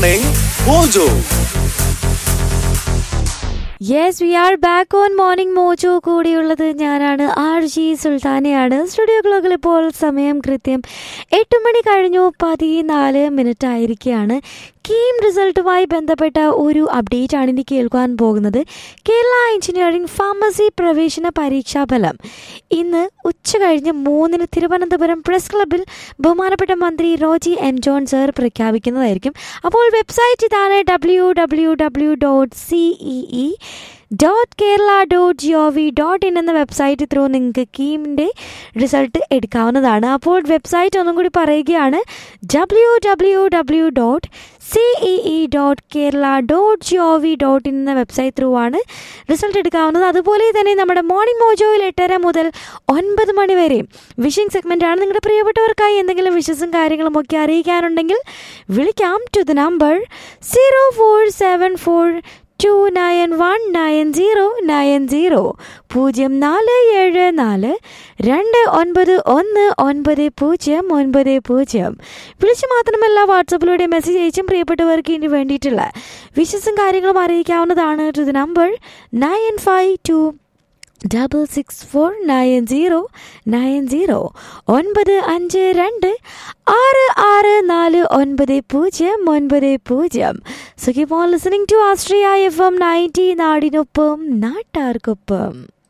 morning Mojo yes we are back on morning Mojo കൂടിയുള്ളത് ഞാനാണ് R G സുൽത്താനയാണ് studio ക്ലോക്കിൽ ഇപ്പോൾ സമയം കൃത്യം എട്ട് മണി കഴിഞ്ഞു പതിനാല് മിനിറ്റ് ആയിരിക്കുകയാണ് കീം റിസൾട്ടുമായി ബന്ധപ്പെട്ട ഒരു അപ്ഡേറ്റ് ആണ് ഇനി കേൾക്കാൻ പോകുന്നത് കേരള എഞ്ചിനീയറിംഗ് ഫാർമസി പ്രവേശന പരീക്ഷാ ഫലം ഇന്ന് ഉച്ച കഴിഞ്ഞ് മൂന്നിന് തിരുവനന്തപുരം പ്രസ് ക്ലബിൽ ബഹുമാനപ്പെട്ട മന്ത്രി റോജി എം ജോൺ സർ പ്രഖ്യാപിക്കുന്നതായിരിക്കും അപ്പോൾ വെബ്സൈറ്റ് ഇതാണ് W W W dot CEE dot Kerala dot G O V dot in എന്ന വെബ്സൈറ്റ് ത്രൂ നിങ്ങൾക്ക് കീമിൻ്റെ റിസൾട്ട് എടുക്കാവുന്നതാണ് അപ്പോൾ വെബ്സൈറ്റ് ഒന്നും കൂടി പറയുകയാണ് W W W dot CEE dot Kerala dot G O V dot in എന്ന വെബ്സൈറ്റ് ത്രൂ ആണ് റിസൾട്ട് എടുക്കാവുന്നത് അതുപോലെ തന്നെ നമ്മുടെ മോർണിംഗ് മോജോയിൽ എട്ടര മുതൽ ഒൻപത് മണി വരെ വിഷിംഗ് സെഗ്മെൻ്റ് ആണ് നിങ്ങളുടെ പ്രിയപ്പെട്ടവർക്കായി എന്തെങ്കിലും വിഷസും കാര്യങ്ങളും ഒക്കെ അറിയിക്കാനുണ്ടെങ്കിൽ വിളിക്കാം to the number zero four seven four two nine one nine zero nine zero പൂജ്യം നാല് ഏഴ് നാല് രണ്ട് ഒൻപത് ഒന്ന് ഒൻപത് പൂജ്യം ഒൻപത് പൂജ്യം വിളിച്ച് മാത്രമല്ല വാട്സപ്പിലൂടെ മെസ്സേജ് അയച്ചും പ്രിയപ്പെട്ടവർക്ക് ഇനി വേണ്ടിയിട്ടുള്ള വിശ്വസും കാര്യങ്ങളും അറിയിക്കാവുന്നതാണ് to the number nine five two double six four nine zero nine zero ഒൻപത് അഞ്ച് രണ്ട് ആറ് ആറ് നാല് ഒൻപത് പൂജ്യം ഒൻപത് പൂജ്യം so keep on listening to ആസ്ട്രിയ എഫ് എം നയൻറ്റി നാടിനൊപ്പം നാട്ടാർക്കൊപ്പം